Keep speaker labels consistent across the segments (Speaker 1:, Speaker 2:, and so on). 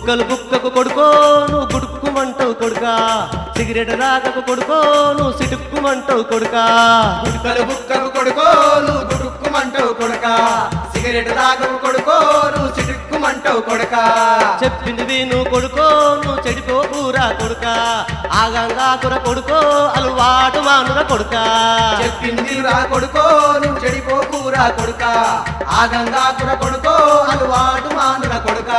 Speaker 1: గుట్కలు బుక్కకు కొడుకో నువ్వు గుడుక్కుమంటావు కొడుకా సిగరెట్ రాగకు కొడుకో నువ్వు సిటుక్కుమంటావు కొడుకా
Speaker 2: గుడుకలు బుక్కకు కొడుకో నువ్వు గుడుక్కుమంటావు కొడుక సిగరెట్ తాగవు కొడుకో నువ్వు చిటుక్కుమంటావు కొడుక
Speaker 1: చెప్పింది విను కొడుకో నువ్వు చెడిపోకురా కొడుకా ఆగంగా కుర కొడుకో అలవాటు మానుర కొడుకా
Speaker 2: చెప్పింది రా కొడుకో నువ్వు చెడిపోకురా కొడుక ఆ గంగాకుర కొడుకో అలవాటు మానుల కొడుక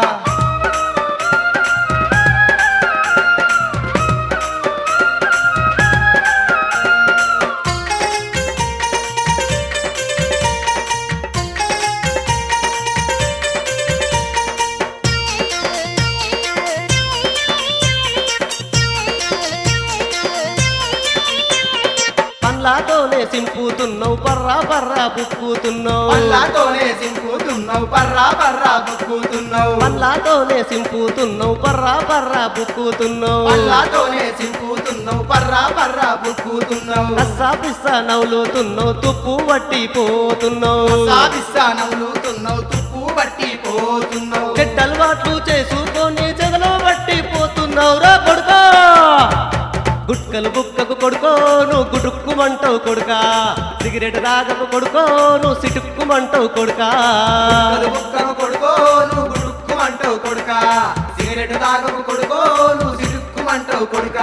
Speaker 1: పండ్లతోనే సింపుతున్నావు పర్రా పర్రా బుక్కుతున్నావు
Speaker 2: పల్లాతోనే సింపుతున్నావు పర్రా పర్రా బుక్కుతున్నావు
Speaker 1: పండ్లతోనే సింపుతున్నావు పర్రా పర్రా బుక్కుతున్నావు
Speaker 2: పల్లాతోనే సింపుతున్నావు పర్రా పర్రా బుక్కుతున్నావు
Speaker 1: కస్సా పిస్సా నవ్వులుతున్నావు తుప్పు వట్టి పోతున్నావు
Speaker 2: సాధిస్తా నవ్వులుతున్నావు తుప్పు బట్టి పోతున్నావు
Speaker 1: చెడ్డలవాట్లు చేసుకొని చెదలో బట్టి పోతున్నావు రా కొడుకా గుట్కలు బుక్కకు కొడుకో నువ్వు గుడుక్కుమంటావు కొడుకా సిగరెట్ రాగకు కొడుకో నువ్వు సిటుక్కుమంటావు కొడుకా
Speaker 2: గుడుకలు బుక్కకు కొడుకో నువ్వు గుడుక్కుమంటావు కొడుక సిగరెట్ తాగకు కొడుకో నువ్వు సిడుక్కుమంటావు కొడుక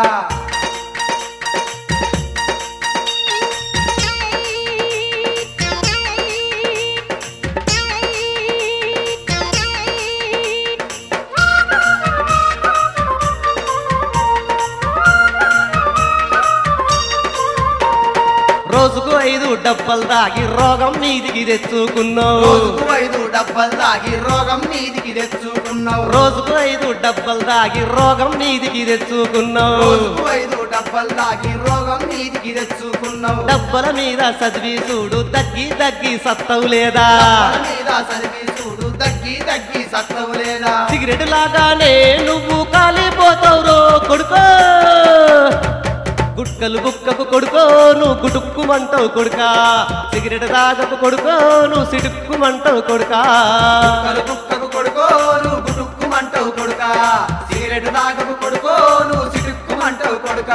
Speaker 1: రోజుకు ఐదు డబ్బలు దాగి రోగం నీదికి తెచ్చుకున్నావు
Speaker 2: రోజుకు ఐదు డబ్బలు తాగి రోగం నీదికి తెచ్చుకున్నావు
Speaker 1: రోజుకు ఐదు డబ్బలు దాగి రోగం నీదికి తెచ్చుకున్నావు
Speaker 2: రోజుకు ఐదు డబ్బలు తాగి రోగం నీదికి తెచ్చుకున్నావు
Speaker 1: డబ్బల మీద చదివి చూడు తగ్గి తగ్గి సత్తవు లేదా
Speaker 2: డబ్బల మీద సర్వీసుడు తగ్గి తగ్గి సత్తవు లేదా
Speaker 1: సిగరెట్ లాగానే నువ్వు కాలిపోతావు రో కొడుకో గుట్కలు బుక్కకు కొడుకో నువ్వు గుటుక్కుమంటావు కొడుకా సిగరెట్ తాగకు కొడుకో నువ్వు సిటుక్కుమంటావు కొడుకా
Speaker 2: కలుపుక్కకు కొడుకో నువ్వు గుడుక్కుమంటావు కొడుక సిగరెట్ తాగకు కొడుకో నువ్వు సిటుక్కుమంటావు కొడుక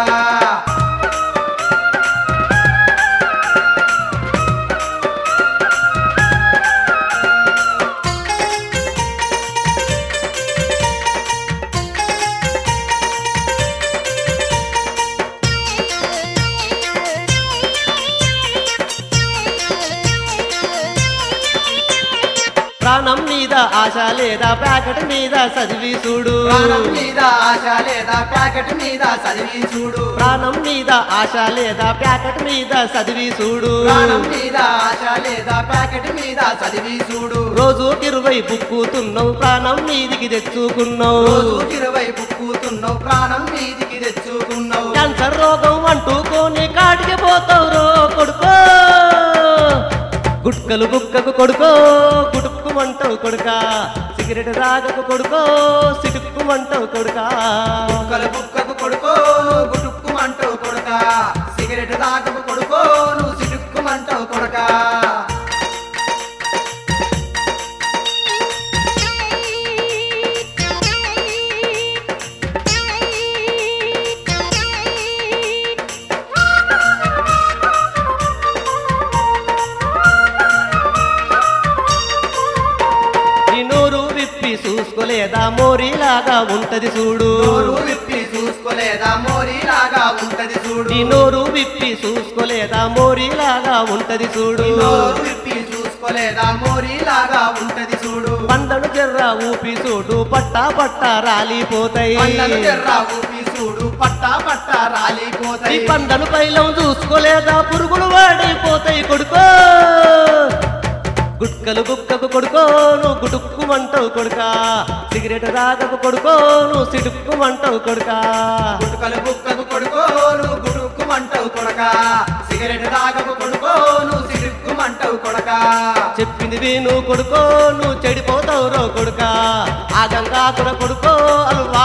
Speaker 1: ప్రాణం మీద ఆశ లేదా ప్యాకెట్ మీద చదివి చూడు
Speaker 2: ప్రాణం మీద ఆశ లేదా ప్యాకెట్ మీద చదివి చూడు
Speaker 1: ప్రాణం మీద ఆశ లేదా ప్యాకెట్ మీద చదివి చూడు
Speaker 2: ప్రాణం మీద ఆశ లేదా ప్యాకెట్ మీద చదివి చూడు
Speaker 1: రోజు ఇరవై బుక్కుతున్నావు ప్రాణం మీదికి తెచ్చుకున్నావు
Speaker 2: రోజు ఇరవై బుక్కుతున్నావు ప్రాణం మీదికి తెచ్చుకున్నావు
Speaker 1: క్యాన్సర్ రోగం అంటుకొని కాటికి పోతావు రో కొడుకో గుట్కలు బుక్కకు కొడుకో గుడుక్కుమంటావు కొడుకా సిగరెట్ రాగకు కొడుకో సిటుక్కుమంటావు కొడుకా
Speaker 2: కుక్కల బుక్కకు కొడుకో గుడుక్కుమంటావు కొడుక సిగరెట్ తాగకు కొడుకో నువ్వు సిడుక్కుమంటావు కొడుక
Speaker 1: ఈ నోరు విప్పి చూసుకోలేదా మోరీలాగా ఉంటది చూడు
Speaker 2: నోరు విప్పి చూసుకోలేదా మోరీలాగా ఉంటది చూడు
Speaker 1: ఈ నోరు విప్పి చూసుకోలేదా మోరీలాగా ఉంటది చూడు
Speaker 2: నోరు విప్పి చూసుకోలేదా మోరీలాగా ఉంటది చూడు
Speaker 1: పందను జర్ర ఊపి చూడు పట్టా పట్టా రాలిపోతాయి
Speaker 2: పండ్లను జర్రా ఊపి చూడు పట్టా పట్టా
Speaker 1: ఈ
Speaker 2: రాలిపోతాయి
Speaker 1: పందను పైలం చూసుకోలేదా పురుగులు వాడిపోతాయి కొడుకో గుట్కలు గుక్కకు కొడుకో నువ్వు గుడుక్కుమంటావు కొడుకా సిగరెట్ రాగకు కొడుకో నువ్వు సిడుక్కుమంటావు కొడుకా
Speaker 2: గుట్టుకలు బుక్కకు కొడుకో నువ్వు గుడుక్కుమంటావు కొడక సిగరెట్ తాగకు కొడుకో నువ్వు సిడుక్కుమంటావు కొడక
Speaker 1: చెప్పింది విను కొడుకో నువ్వు చెడిపోతావు రో కొడుకా ఆ గంగాకుర కొడుకో అల్వా